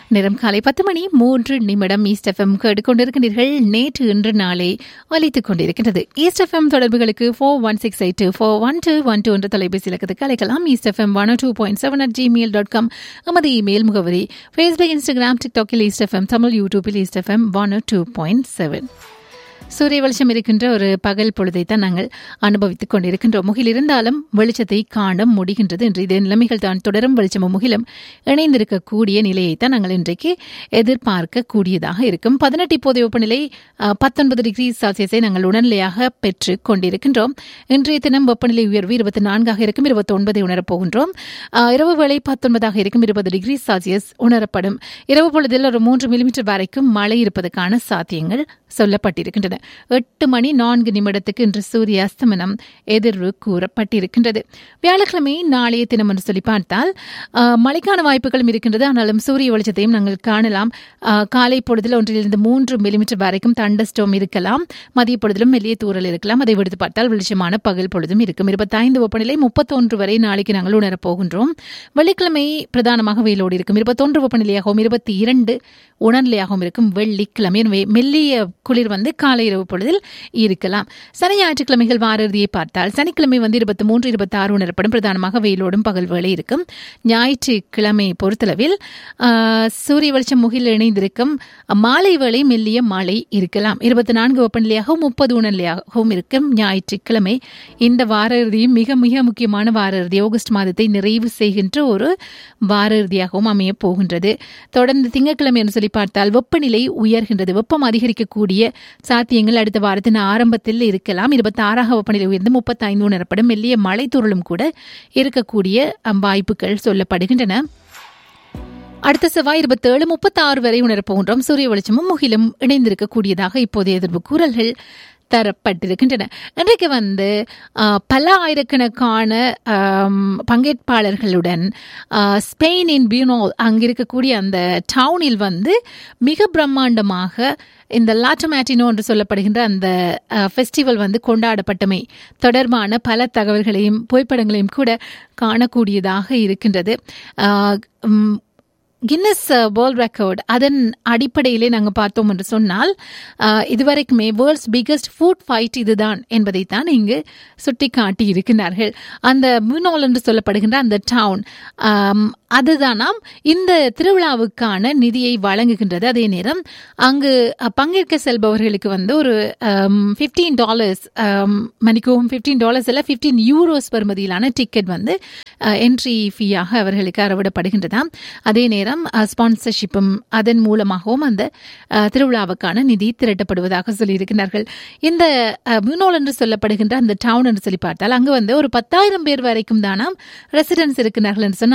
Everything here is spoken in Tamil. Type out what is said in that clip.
நேரம் காலை பத்து மணி மூன்று நிமிடம் ஈஸ்ட் எஃப்எம் கேட்டுக்கொண்டிருக்கிறீர்கள் நேற்று இன்று நாளை ஒலித்துக் கொண்டிருக்கின்றது ஈஸ்ட் எஃப்எம் தொடர்புகளுக்கு four one six eight two four one two one two என்ற தொலைபேசி இலக்கத்துக்கு அழைக்கலாம் east FM one two point seven at Gmail dot com நமது இமெயில் முகவரி ஃபேஸ்புக் இன்ஸ்டாகிராம் டிக்டாக்கில் ஈஸ்ட் எஃப்எம் தமிழ் யூடியூபில் east FM one two point seven சூரிய வெளிச்சம் இருக்கின்ற ஒரு பகல் பொழுதை தான் நாங்கள் அனுபவித்துக் கொண்டிருக்கின்றோம் முகில் இருந்தாலும் வெளிச்சத்தை காண முடிகின்றது என்று இது நிலைமைகள் தான் தொடரும் வெளிச்சமும் முகிலும் இணைந்திருக்கக்கூடிய நிலையை தான் நாங்கள் இன்றைக்கு எதிர்பார்க்க கூடியதாக இருக்கும் பதினெட்டு இப்போதைய வெப்பநிலை பத்தொன்பது டிகிரி செல்சியஸை நாங்கள் உடனடியாக பெற்றுக் கொண்டிருக்கின்றோம் இன்றைய தினம் வெப்பநிலை உயர்வு இருபத்தி நான்காக இருக்கும் இருபத்தி ஒன்பதை உணரப் போகின்றோம் இரவு வேளை பத்தொன்பதாக இருக்கும் இருபது டிகிரி செல்சியஸ் உணரப்படும் இரவு பொழுதில் ஒரு மூன்று மில்லிமீட்டர் வரைக்கும் மழை இருப்பதற்கான சாத்தியங்கள் சொல்லப்பட்டிருக்கின்றன எட்டு மணி நான்கு நிமிடத்துக்கு இன்று சூரிய அஸ்தமனம் எதிர்வு கூறப்பட்டிருக்கின்றது வியாழக்கிழமை நாளைய தினம் என்று சொல்லி பார்த்தால் மழைக்கான வாய்ப்புகளும் இருக்கின்றது ஆனாலும் சூரிய வெளிச்சத்தையும் நாங்கள் காணலாம் காலை பொழுதில் ஒன்றிலிருந்து மூன்று மில்லிமீட்டர் வரைக்கும் தண்டஸ்டோம் இருக்கலாம் மதிய பொழுதிலும் மெல்லிய தூரல் இருக்கலாம் அதை விடுத்து பார்த்தால் வெளிச்சமான பகல் பொழுதும் இருக்கும் இருபத்தைந்து வெப்பநிலை முப்பத்தொன்று வரை நாளைக்கு நாங்கள் உணரப் போகின்றோம் வெள்ளிக்கிழமை பிரதானமாக வெயிலோடு இருக்கும் இருபத்தொன்று வெப்பநிலையாகவும் இருபத்தி இரண்டு உணர்நிலையாகவும் இருக்கும் வெள்ளிக்கிழமை எனவே மெல்லிய குளிர் வந்து காலை இரவு பொழுதில் இருக்கலாம் சனி ஞாயிற்றுக்கிழமைகள் வார இறுதியை பார்த்தால் சனிக்கிழமை வந்து இருபத்தி மூன்று இருபத்தி ஆறு உணரப்படும் பிரதானமாக வெயிலோடும் பகல் வேலை இருக்கும் ஞாயிற்றுக்கிழமை பொறுத்தளவில் சூரிய வெளிச்சம் முகில் இணைந்திருக்கும் மாலை வேளை மெல்லிய மழை இருக்கலாம் இருபத்தி நான்கு வெப்பநிலையாகவும் முப்பது உணர்நிலையாகவும் இருக்கும் ஞாயிற்றுக்கிழமை இந்த வார இறுதியும் மிக மிக முக்கியமான வார இறுதி ஆகஸ்ட் மாதத்தை நிறைவு செய்கின்ற ஒரு வார இறுதியாகவும் அமைய போகின்றது தொடர்ந்து திங்கட்கிழமை என்று சொல்லி பார்த்தால் வெப்பநிலை உயர்கின்றது வெப்பம் அதிகரிக்கக்கூடிய சாத்தியங்கள் அடுத்த வாரத்தின் ஆரம்பத்தில் இருக்கலாம் இருபத்தி ஆறாக வெப்பநிலை உயர்ந்து முப்பத்தி ஐந்து உணரப்படும் மெல்லிய மழை தூரலும் கூட இருக்கக்கூடிய வாய்ப்புகள் சொல்லப்படுகின்றன அடுத்த செவ்வாய் இருபத்தி ஏழு முப்பத்தி ஆறு வரை உணரப்போகின்றோம் சூரிய வெளிச்சமும் முகிலும் இணைந்திருக்கக்கூடியதாக இப்போதைய எதிர்ப்பு கூறல்கள் தரப்பட்டிருக்கின்றன இன்றைக்கு வந்து பல ஆயிரக்கணக்கான பங்கேற்பாளர்களுடன் ஸ்பெயினின் பியூனோல் அங்கிருக்கக்கூடிய அந்த டவுனில் வந்து மிக பிரம்மாண்டமாக இந்த லாட்டோமேட்டினோ என்று சொல்லப்படுகின்ற அந்த ஃபெஸ்டிவல் வந்து கொண்டாடப்பட்டமை தொடர்பான பல தகவல்களையும் புகைப்படங்களையும் கூட காணக்கூடியதாக இருக்கின்றது கின்னஸ் வேர்ல்ட் ரெக்கார்ட் அதன் அடிப்படையிலே நாங்கள் பார்த்தோம் என்று சொன்னால் இதுவரைக்குமே வேர்ல்ட்ஸ் பிகஸ்ட் ஃபுட் ஃபைட் இதுதான் என்பதைத்தான் இங்கு சுட்டி காட்டி இருக்கின்றார்கள் அந்த மியூனோல் என்று சொல்லப்படுகின்ற அந்த டவுன் அதுதானாம் இந்த திருவிழாவுக்கான நிதியை வழங்குகின்றது அதே நேரம் அங்கு பங்கேற்க செல்பவர்களுக்கு வந்து ஒரு ஃபிஃப்டீன் டாலர்ஸ் மணிக்கும் ஃபிஃப்டீன் டாலர்ஸ் இல்லை ஃபிஃப்டீன் யூரோஸ் பெறுமதியிலான டிக்கெட் வந்து என்ட்ரி ஃபீயாக அவர்களுக்கு அறவிடப்படுகின்றதாம் அதே நேரம் ஸ்பான்சர்ஷிப்பும் அதன் மூலமாகவும் அந்த திருவிழாவுக்கான நிதி திரட்டப்படுவதாக சொல்லியிருக்கிறார்கள் இந்த மியூனோல் என்று சொல்லப்படுகின்ற அந்த டவுன் என்று சொல்லி பார்த்தால் அங்கு வந்து ஒரு பத்தாயிரம் பேர் வரைக்கும் தானாம் ரெசிடென்ட்ஸ் இருக்கிறார்கள் என்று சொன்னால்